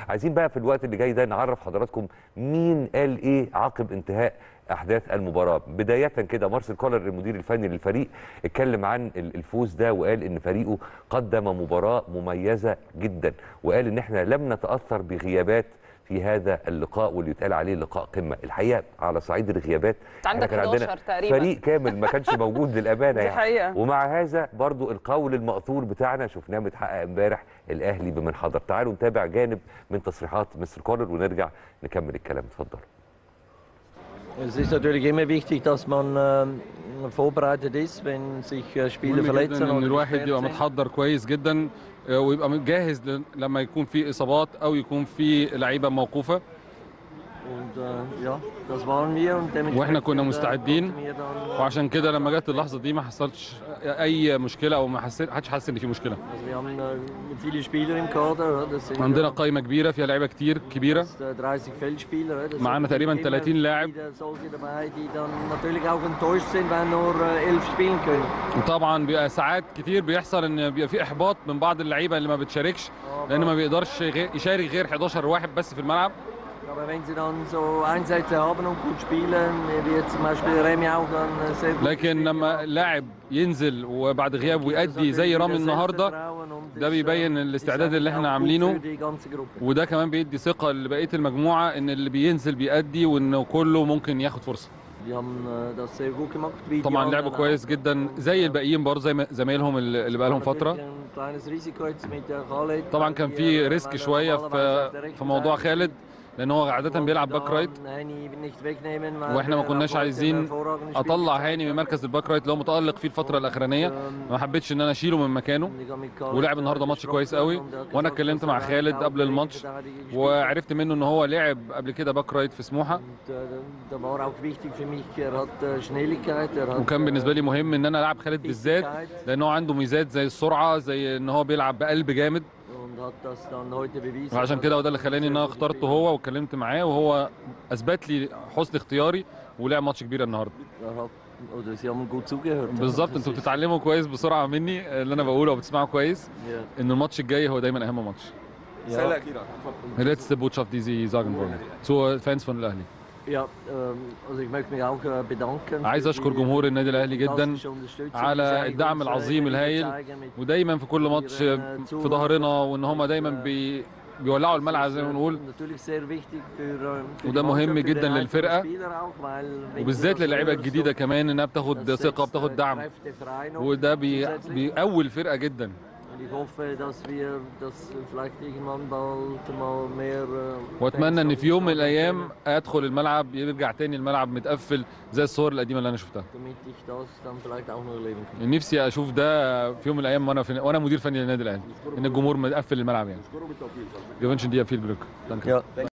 عايزين بقى في الوقت اللي جاي ده نعرف حضراتكم مين قال ايه عقب انتهاء احداث المباراه بدايه كده مارسيل كولر المدير الفني للفريق اتكلم عن ال- الفوز ده وقال ان فريقه قدم مباراه مميزه جدا وقال ان احنا لم نتاثر بغيابات في هذا اللقاء واللي يتقال عليه لقاء قمه الحقيقه على صعيد الغيابات أنت عندك إحنا كان 11 تقريباً. فريق كامل ما كانش موجود للامانه دي يعني حقيقة. ومع هذا برضو القول المأثور بتاعنا شفناه متحقق امبارح الاهلي بمن حضر تعالوا نتابع جانب من تصريحات مستر كولر ونرجع نكمل الكلام اتفضل Es ist natürlich immer wichtig, dass man ähm, vorbereitet ist, wenn sich äh, Spieler مهم verletzen جدا ان oder الواحد gesperrt يبقى sind. متحضر كويس جدا آه، ويبقى جاهز ل- لما يكون في اصابات او يكون في لعيبه موقوفه Und äh, ja, das waren wir und dementsprechend واحنا كنا äh, مستعدين konnten wir dann, äh, وعشان كده لما جت اللحظه دي ما حصلش اي مشكله او ما حسيت حدش حس ان في مشكله Also wir haben äh, viele Spieler im Kader. Das sind عندنا äh, قائمه كبيره فيها لعيبه كتير كبيره fast, äh, 30 Feldspieler. Das معانا sind تقريبا immer 30 لاعب. wieder solche dabei, die dann natürlich auch enttäuscht sind, wenn nur äh, elf spielen können. وطبعا بيبقى ساعات كتير بيحصل ان بيبقى في احباط من بعض اللعيبه اللي ما بتشاركش لان ما بيقدرش غير- يشارك غير 11 واحد بس في الملعب Aber wenn sie dann so Einsätze haben und gut spielen, wie jetzt zum Beispiel Remy auch dann äh, sehr gut لكن gespielt لما hat, لاعب ينزل وبعد غياب gibt es ويأدي زي natürlich رامي wieder النهارده Selbstvertrauen und ده ist, بيبين äh, الاستعداد ist اللي eigentlich احنا auch gut عاملينه. für die ganze Gruppe. وده كمان بيدي ثقه لبقيه المجموعه ان اللي بينزل بيأدي وانه كله ممكن ياخد فرصه Die haben äh, das sehr gut gemacht. wie die طبعا لعبوا anderen كويس auch. جدا زي الباقيين برضه زي ما- زمايلهم اللي اللي بقى لهم Natürlich فتره ein kleines Risiko jetzt mit der Khaled, طبعا weil كان wir, في äh, ريسك weil er شويه normalerweise auf في der rechten في موضوع Seite خالد لان هو عاده spielt. بيلعب Und باك رايت dann Heini nicht wegnehmen, weil واحنا ما der كناش auch heute عايزين ein hervorragendes Spiel اطلع gezeigt هاني من hat. مركز الباك رايت اللي هو متالق فيه الفتره الاخرانيه Und, ما حبيتش ان انا اشيله من مكانه ähm, die haben mit Khaled, ولعب äh, النهارده ماتش gesprochen كويس قوي und er hat وانا gesagt, اتكلمت dass مع er خالد auch قبل linke الماتش Verteidiger gespielt hat. وعرفت منه ان هو لعب قبل كده باك رايت في سموحه Und, äh, da war auch wichtig für mich, er hat äh, Schnelligkeit, er hat وكان بالنسبه لي مهم ان انا العب خالد بالذات Bichtigkeit لان هو عنده ميزات زي السرعه زي ان هو بيلعب بقلب جامد und hat das dann heute bewiesen. وعشان كده وده اللي خلاني ان انا اخترته هو واتكلمت معاه وهو اثبت لي حسن اختياري ولعب ماتش كبير النهارده Er hat, oder sie haben gut zugehört. بالظبط Das انتوا ist- بتتعلموا كويس بسرعه مني اللي انا بقوله وبتسمعوا كويس Ja. ان الماتش الجاي هو دايما اهم ماتش Ja, letzte Botschaft die Sie sagen wollen zu Fans von الاهلي ja ähm, also ich möchte mich auch äh, bedanken. عايز für اشكر die جمهور النادي الاهلي جدا fantastische Unterstützung, die sie على eigentlich الدعم uns, äh, العظيم immer الهائل zeigen mit ودايما في كل ماتش في ظهرنا وان هم دايما بي بيولعوا الملعب زي ما بنقول Natürlich sehr wichtig für, äh, für وده die مهم Mannschaft, für جدا den للفرقة. einzelnen Spieler auch, weil wenn وبالذات sie das للعيبه hören, الجديده so- كمان انها das بتاخد setzt, ثقه äh, بتاخد دعم Kräfte frei noch وده بي zusätzlich. بيقوي الفرقه جدا Und ich hoffe, dass wir das vielleicht irgendwann bald mal mehr äh, واتمنى Fans ان في يوم من haben الايام können, ادخل الملعب يرجع تاني الملعب متقفل زي الصور القديمه اللي انا شفتها damit ich das dann vielleicht auch noch erleben kann. نفسي اشوف ده في يوم من الايام وانا في وانا مدير فني للنادي الاهلي ان الجمهور مقفل الملعب يعني Wir wünschen dir viel Glück. Danke. Ja.